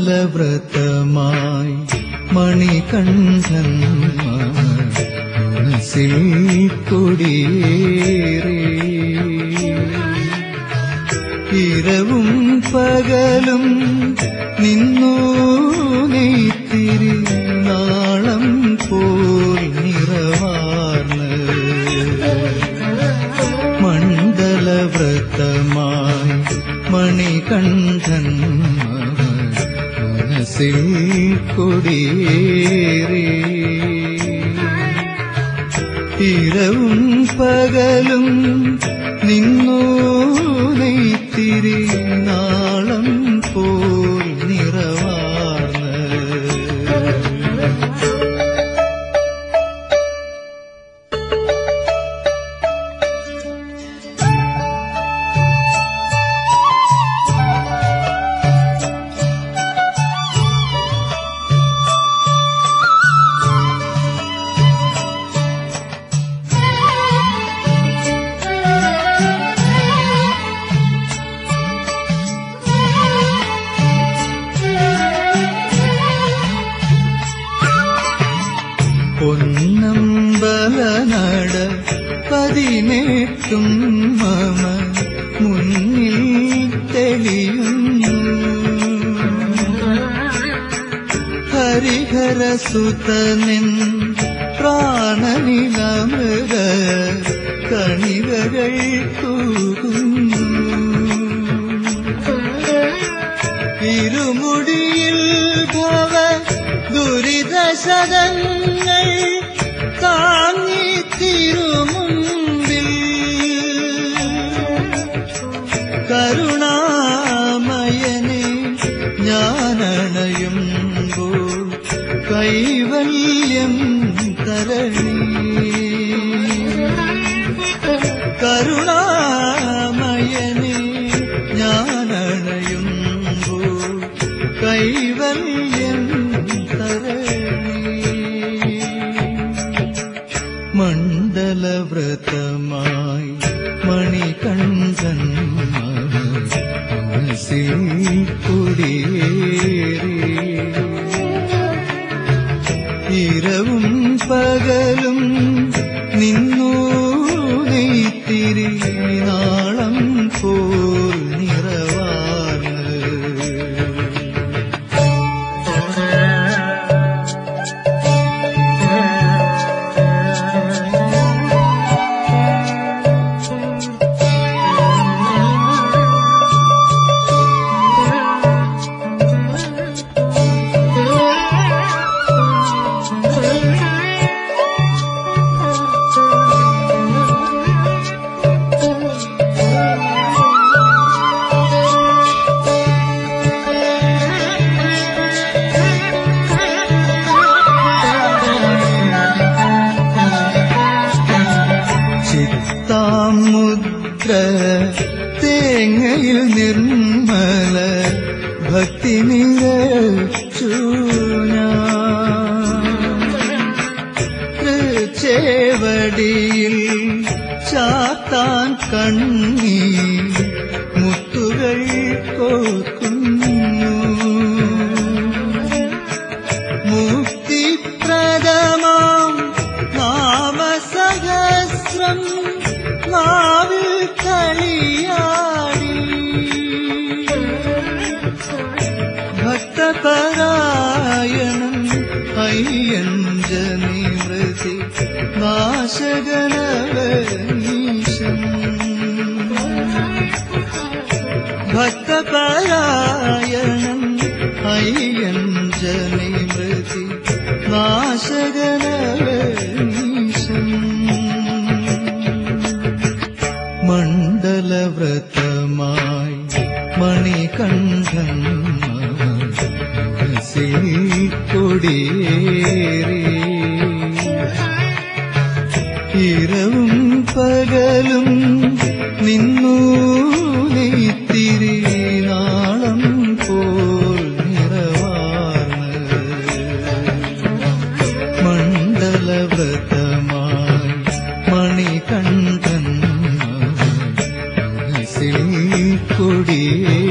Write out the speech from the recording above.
മണ്ഡലവ്രതമായി മണികണ്ഠൻ മനസ്സിൽ കൊടിയേറി ഇരവും പകലും നിന്നു നെയ്ത്തിരി നാളം പോൽ നിറവാർന്ന് മണ്ഡലവ്രതമായി മണികണ്ഠൻ മനസ്സിൽ കൊടിയേറി ഇരവും പകലും നിന്നു നെയ്ത്തിരി നാളം പോൽ നിറവാർന്ന് പൊന്നമ്പലനട പതിനെട്ടും മമ മുന്നിൽ തെളിയുന്നു ഹരിഹരസുതനിൻ പ്രാണനിലമൃത കണികകൾ തൂകുന്നു ഇരുമുടിയിൽ ഭവ ദുരിതശതങ്ങൾ താങ്ങി തിരുമുമ്പിൽ കരുണാമയനെ ഞാനണയുമ്പോൾ കൈവല്യം തരണി കരുണാമയനെ ഞാനണയുമ്പോൾ കൈവല്യം തരണി മണ്ഡലവ്രതമായി മണികണ്ഠൻ മനസ്സിൽ കുടിയേറി ഇരവും പകലും നിന്നു നെയ്ത്തിരി നാളം പോൽ നിറവാർന്ന് ചിത്താമുദ്ര തേങ്ങയിൽ നിർമ്മല ഭക്തി ചേവടിയിൽ ചാത്താൻ കണ്ണി മുത്തുകൾ കോക്കുന്നു മുക്തിപ്രദമാം നാമസഹസ്രം നാവിൽ കളിയാടി ഭക്തപരായണം അയ്യഞ്ജനി മൃതി നാശകനവനീശം ഭക്തപരായണം അയ്യഞ്ജനി മൃതി നാശകനവനീശം മണ്ഡലവ്രതമായി മണികണ്ഠൻ മനസ്സിൽ കൊടിയേറി ഇരവും പകലും നിന്നു നെയ്ത്തിരി നാളം പോൽ നിറവാർന്ന് മണ്ഡലവ്രതമായി മണികണ്ഠൻ മനസ്സിൽ കൊടിയേ